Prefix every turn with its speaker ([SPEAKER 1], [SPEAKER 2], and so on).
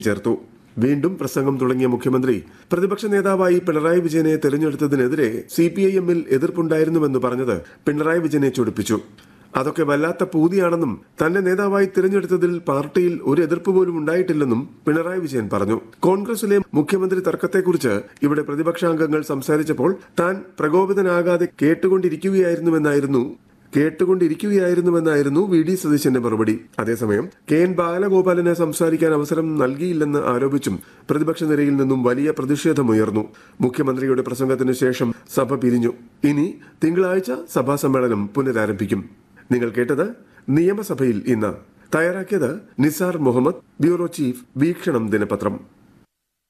[SPEAKER 1] ചേർത്തു വീണ്ടും പ്രസംഗം തുടങ്ങിയ മുഖ്യമന്ത്രി പ്രതിപക്ഷ നേതാവായി പിണറായി വിജയനെ തെരഞ്ഞെടുത്തതിനെതിരെ സി പി ഐ എമ്മിൽ എതിർപ്പുണ്ടായിരുന്നുവെന്ന് പറഞ്ഞത് പിണറായി വിജയനെ ചൊടിപ്പിച്ചു അതൊക്കെ വല്ലാത്ത പൂതിയാണെന്നും തന്നെ നേതാവായി തിരഞ്ഞെടുത്തതിൽ പാർട്ടിയിൽ ഒരു എതിർപ്പ് പോലും ഉണ്ടായിട്ടില്ലെന്നും പിണറായി വിജയൻ പറഞ്ഞു കോൺഗ്രസിലെ മുഖ്യമന്ത്രി തർക്കത്തെക്കുറിച്ച് ഇവിടെ പ്രതിപക്ഷാംഗങ്ങൾ സംസാരിച്ചപ്പോൾ താൻ പ്രകോപിതനാകാതെ കേട്ടുകൊണ്ടിരിക്കുകയായിരുന്നുവെന്നായിരുന്നു കേട്ടുകൊണ്ടിരിക്കുകയായിരുന്നുവെന്നായിരുന്നു വി ഡി സതീശന്റെ മറുപടി അതേസമയം കെ എൻ ബാലഗോപാലിന് സംസാരിക്കാൻ അവസരം നൽകിയില്ലെന്ന് ആരോപിച്ചും പ്രതിപക്ഷ നിരയിൽ നിന്നും വലിയ പ്രതിഷേധമുയർന്നു മുഖ്യമന്ത്രിയുടെ പ്രസംഗത്തിന് ശേഷം സഭ പിരിഞ്ഞു ഇനി തിങ്കളാഴ്ച സഭാ സമ്മേളനം പുനരാരംഭിക്കും നിങ്ങൾ കേട്ടത് നിയമസഭയിൽ ഇന്ന് തയ്യാറാക്കിയത് നിസാർ മുഹമ്മദ് ബ്യൂറോ ചീഫ് വീക്ഷണം ദിനപത്രം